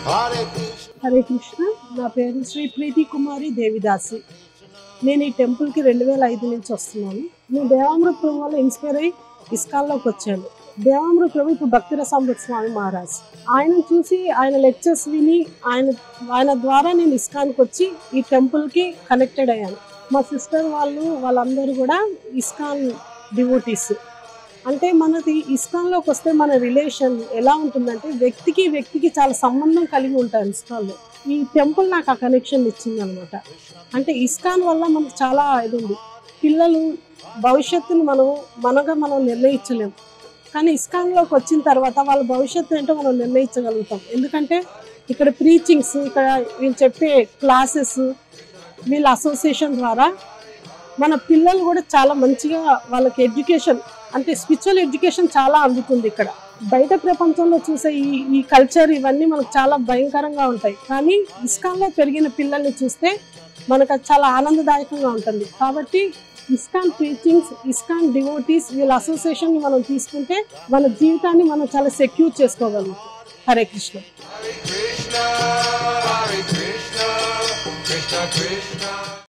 Hare Krishna. Hare Krishna నా పేరు శ్రీ ప్రీతి కుమారి దేవిదాసి నేను ఈ టెంపుల్కి రెండు వేల ఐదు నుంచి వస్తున్నాను నేను దేవామృత ప్రభు వల్ల ఇన్స్పైర్ అయ్యి ఇస్కాన్లోకి వచ్చాను దేవామృత ప్రభు ఇప్పుడు భక్తి రసామృత స్వామి మహారాజ్ ఆయన చూసి ఆయన లెక్చర్స్ విని ఆయన ఆయన ద్వారా నేను ఇస్కాన్కి వచ్చి ఈ టెంపుల్కి కనెక్టెడ్ అయ్యాను మా సిస్టర్ వాళ్ళు వాళ్ళందరూ కూడా ఇస్కాన్ డివోటీస్ అంటే మనది ఇస్కాన్లోకి వస్తే మన రిలేషన్ ఎలా ఉంటుందంటే వ్యక్తికి వ్యక్తికి చాలా సంబంధం కలిగి ఉంటారు ఇస్కాన్లో ఈ టెంపుల్ నాకు ఆ కనెక్షన్ ఇచ్చింది అనమాట అంటే ఇస్కాన్ వల్ల మనకు చాలా ఇది ఉంది పిల్లలు భవిష్యత్తును మనం మనగా మనం నిర్ణయించలేం కానీ ఇస్కాన్లోకి వచ్చిన తర్వాత వాళ్ళ భవిష్యత్తు ఏంటో మనం నిర్ణయించగలుగుతాం ఎందుకంటే ఇక్కడ ప్రీచింగ్స్ ఇక్కడ వీళ్ళు చెప్పే క్లాసెస్ వీళ్ళ అసోసియేషన్ ద్వారా మన పిల్లలు కూడా చాలా మంచిగా వాళ్ళకి ఎడ్యుకేషన్ అంటే స్పిరిచువల్ ఎడ్యుకేషన్ చాలా అందుతుంది ఇక్కడ బయట ప్రపంచంలో చూసే ఈ ఈ కల్చర్ ఇవన్నీ మనకు చాలా భయంకరంగా ఉంటాయి కానీ ఇస్కాన్లో పెరిగిన పిల్లల్ని చూస్తే మనకు అది చాలా ఆనందదాయకంగా ఉంటుంది కాబట్టి ఇస్కాన్ టీచింగ్స్ ఇస్కాన్ డివోటీస్ వీళ్ళ అసోసియేషన్ మనం తీసుకుంటే మన జీవితాన్ని మనం చాలా సెక్యూర్ చేసుకోగలుగుతాం Hare Krishna Krishna, Hare Krishna, Krishna Krishna.